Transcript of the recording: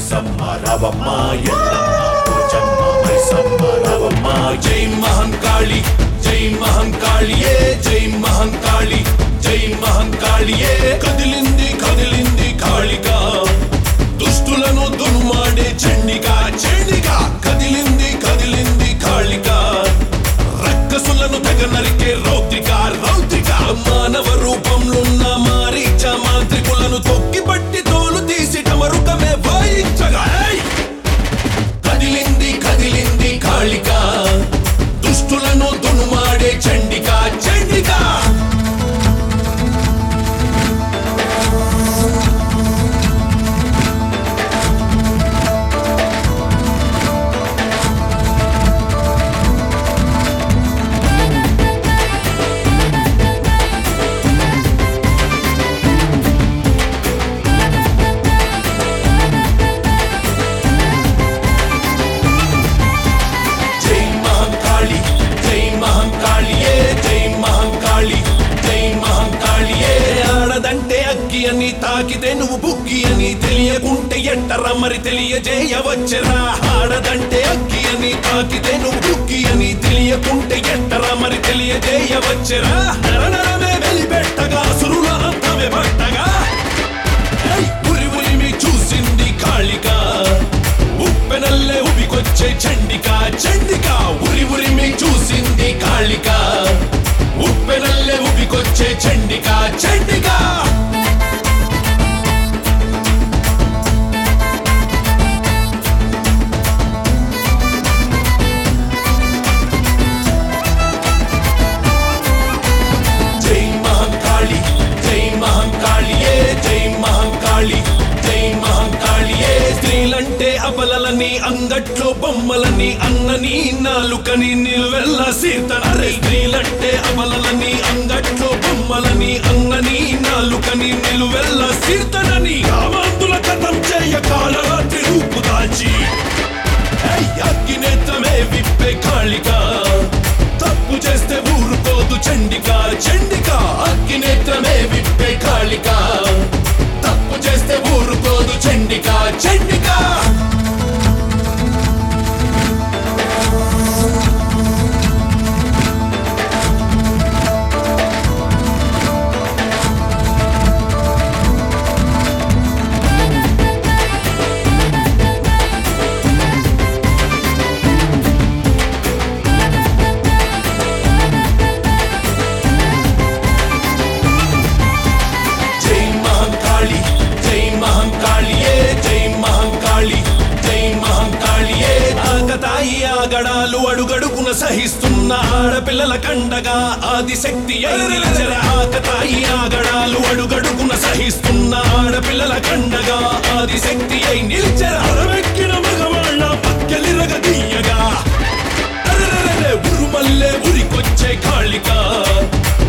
మైసమ్మ రవమ్మ ఎల్లమ్మ పోచమ్మ మైసమ్మ రవమ్మ జై మహంకాళి జై మహంకాళియే జై మహంకాళి జై మహంకాళియే కదిలింది కదిలింది కాళిక దుష్టులను దునుమాడే చండిగా చండిగా కదిలింది కదిలింది కాళిక రక్కసులను తెగ నరికే రౌద్రిక రౌద్రిక మానవ రూపంలోన్న మారీచ మాంత్రికులను తొక్కి పట్టి తోలు తీసి టమరుకమే వాయించగా ఏయ్! కదిలింది కదిలింది కాళిక దుష్టులను దునుమాడే చండిక చండిక జై మహంకాళి జై మహంకాళియే జై మహంకాళి జై మహంకాళియే ఆడదంటే అగ్గి అని తాకితే నువ్వు బుగ్గి అని తెలియకుంటే ఎట్టరా మరి తెలియజేయవచ్చరా ఆడదంటే అగ్గి అని తాకితే నువ్వు బుగ్గి అని తెలియకుంటే ఎట్టరా మరి తెలియజేయవచ్చరా నరనరమే వెలిపెట్టగా సురుల అంతమే పట్టగా ఏయ్! ఉరి ఉరిమి చూసింది కాళిక ఉప్పెనల్లే ఉబికొచ్చే చండిక చండిక ఉరి ఉరిమి చూసింది కాళిక ఉప్పెనల్లే ఉబికొచ్చే చండిక చండిక జై మహంకాళి జై మహంకాళియే జై మహంకాళి జై మహంకాళియే స్త్రీలంటే అబలలని అంగట్లో బొమ్మలని అన్నని నాలుకని నిలువెల్ల సీతనరే స్త్రీలంటే అబలలని అంగట్లో బొమ్మలని అన్నని నాలుకని నిలువెల్ల సీతనని కామాంతుల కథం చేయ కాలరాత్రి రూపు దాల్చి ఏయ్! అగ్గినేత్రమే విప్పే కాళిక తప్పు చేస్తే ఊరుకోదు చండిక చండిక అగ్గినేత్రమే విప్పే కాళిక తప్పు చేస్తే ఊరుకోదు చండిక చండిక జై మహంకాళి జై మహంకాళియే జై మహంకాళి జై మహంకాళియే ఆగతాయి ఆగడాలు అడుగడుగున సహిస్తున్న ఆడపిల్లల కండగా ఆదిశక్తి అయి నిలిచెర ఆగతాయి ఆగడాలు అడుగడుగున సహిస్తున్న ఆడపిల్లల కండగా ఆదిశక్తి అయి నిలిచెర అరవెక్కిన మగవాళ్ళ పక్కెలిరగ దీయగా అరెరెరెరె, ఉరుమల్లే ఉరికొచ్చే కాళిక